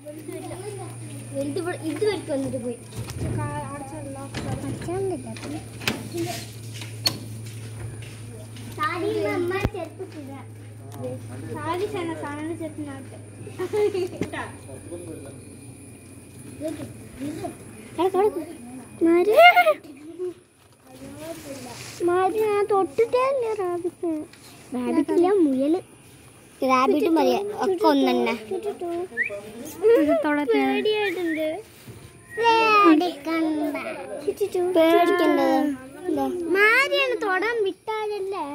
വലുത് ഇവിടെ ഇത് വരയ്ക്ക് വന്നിട്ട് പോയി സാരി sana സാധനം ചെറുപ്പിനാട്ട് ഞാൻ തൊട്ടിട്ടേ റാബിറ്റ് റാബിറ്റ് ഇല്ല മുയല് റാബിറ്റ് മതി ഒക്കെ ഒന്നെ പേടിയായിട്ടുണ്ട് പേടിക്കണ്ടത് മാരിയാണ് തൊടാൻ വിട്ടാലല്ലേ